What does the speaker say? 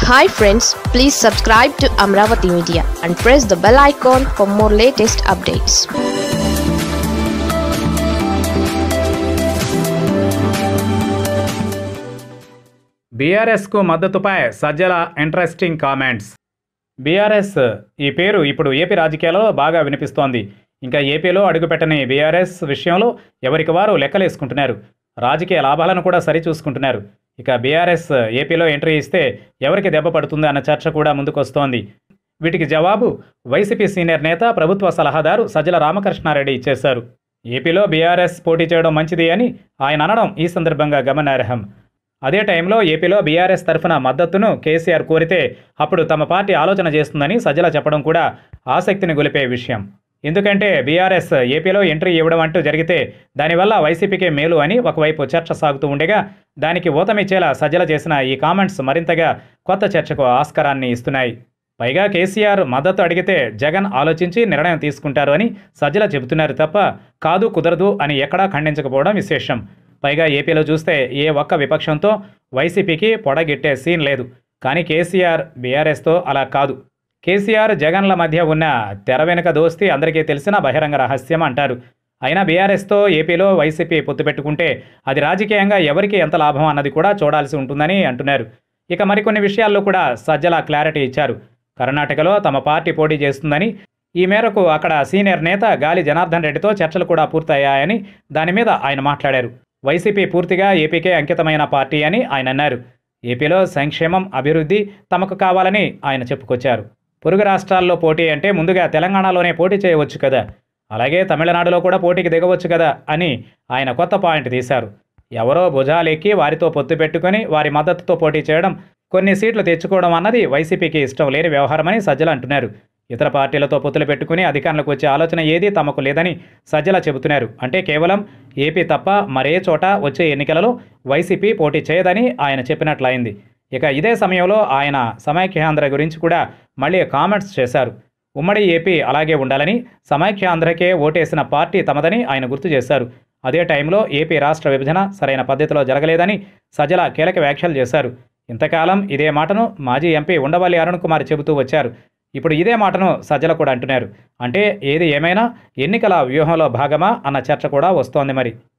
hi friends please subscribe to Amaravati media and press the bell icon for more latest updates బీఆర్ఎస్కు మద్దతుపై Sajjala interesting comments BRS ఈ పేరు ఇప్పుడు AP రాజకీయాలలో బాగా వినిపిస్తోంది ఇంకా ఏపీలో అడుగుపెట్టని బీఆర్ఎస్ విషయంలో ఎవరికి వారు లెక్కలేసుకుంటున్నారు రాజకీయ లాభాలను కూడా సరిచూసుకుంటున్నారు ఇక బీఆర్ఎస్ ఏపీలో ఎంట్రీ ఇస్తే ఎవరికి దెబ్బ పడుతుంది అన్న చర్చ కూడా ముందుకొస్తోంది వీటికి జవాబు వైసీపీ సీనియర్ నేత ప్రభుత్వ సలహాదారు సజ్జల రామకృష్ణారెడ్డి ఇచ్చేశారు ఏపీలో బీఆర్ఎస్ పోటీ చేయడం మంచిది అని ఆయన అనడం ఈ సందర్భంగా గమనార్హం అదే టైంలో ఏపీలో బీఆర్ఎస్ తరఫున మద్దతును కేసీఆర్ కోరితే అప్పుడు తమ పార్టీ ఆలోచన చేస్తుందని సజ్జల చెప్పడం కూడా ఆసక్తిని గొలిపే విషయం ఎందుకంటే బీఆర్ఎస్ ఏపీలో ఎంట్రీ ఇవ్వడం అంటూ జరిగితే దానివల్ల వైసీపీకే మేలు అని ఒకవైపు చర్చ సాగుతూ ఉండగా దానికి ఊతమిచ్చేలా సజ్జల చేసిన ఈ కామెంట్స్ మరింతగా కొత్త చర్చకు ఆస్కారాన్ని ఇస్తున్నాయి పైగా కేసీఆర్ మద్దతు అడిగితే జగన్ ఆలోచించి నిర్ణయం తీసుకుంటారు అని సజ్జల చెబుతున్నారు తప్ప కాదు కుదరదు అని ఎక్కడా ఖండించకపోవడం విశేషం పైగా ఏపీలో చూస్తే ఏ ఒక్క విపక్షంతో వైసీపీకి పొడగిట్టే సీన్ లేదు కానీ కేసీఆర్ బీఆర్ఎస్తో అలా కాదు కేసీఆర్ జగన్ల మధ్య ఉన్న తెర వెనుక దోస్తి అందరికీ తెలిసిన బహిరంగ రహస్యం అంటారు అయినా బీఆర్ఎస్తో ఏపీలో వైసీపీ పొత్తు పెట్టుకుంటే అది రాజకీయంగా ఎవరికి ఎంత లాభం అన్నది కూడా చూడాల్సి ఉంటుందని అంటున్నారు ఇక మరికొన్ని విషయాల్లో కూడా సజ్జల క్లారిటీ ఇచ్చారు కర్ణాటకలో తమ పార్టీ పోటీ చేస్తుందని ఈ మేరకు అక్కడ సీనియర్ నేత గాలి జనార్దన్ రెడ్డితో చర్చలు కూడా పూర్తయ్యాయని దాని మీద ఆయన మాట్లాడారు వైసీపీ పూర్తిగా ఏపీకే అంకితమైన పార్టీ అని ఆయన అన్నారు ఏపీలో సంక్షేమం అభివృద్ధి తమకు కావాలని ఆయన చెప్పుకొచ్చారు పొరుగు రాష్ట్రాల్లో పోటీ అంటే ముందుగా తెలంగాణలోనే పోటీ చేయవచ్చు కదా అలాగే తమిళనాడులో కూడా పోటీకి దిగవచ్చు కదా అని ఆయన కొత్త పాయింట్ తీశారు ఎవరో భుజాలెక్కి వారితో పొత్తు పెట్టుకొని వారి మద్దతుతో పోటీ చేయడం కొన్ని సీట్లు తెచ్చుకోవడం అన్నది వైసీపీకి ఇష్టం లేని వ్యవహారమని సజ్జల అంటున్నారు ఇతర పార్టీలతో పొత్తులు పెట్టుకుని అధికారంలోకి వచ్చే ఆలోచన ఏదీ తమకు లేదని సజ్జల చెబుతున్నారు అంటే కేవలం ఏపీ తప్ప మరే చోట వచ్చే ఎన్నికలలో వైసీపీ పోటీ చేయదని ఆయన చెప్పినట్లయింది ఇక ఇదే సమయంలో ఆయన సమైక్యాంధ్ర గురించి కూడా మళ్ళీ కామెంట్స్ చేశారు ఉమ్మడి ఏపీ అలాగే ఉండాలని సమైక్యాంధ్రకే ఓటేసిన పార్టీ తమదని ఆయన గుర్తు చేశారు అదే టైంలో ఏపీ రాష్ట్ర విభజన సరైన పద్ధతిలో జరగలేదని సజ్జల కీలక వ్యాఖ్యలు చేశారు ఇంతకాలం ఇదే మాటను మాజీ ఎంపీ ఉండవల్లి అరుణ్ కుమార్ చెబుతూ వచ్చారు ఇప్పుడు ఇదే మాటను సజ్జల కూడా అంటున్నారు అంటే ఏది ఏమైనా ఎన్నికల వ్యూహంలో భాగమా అన్న చర్చ కూడా వస్తోంది మరి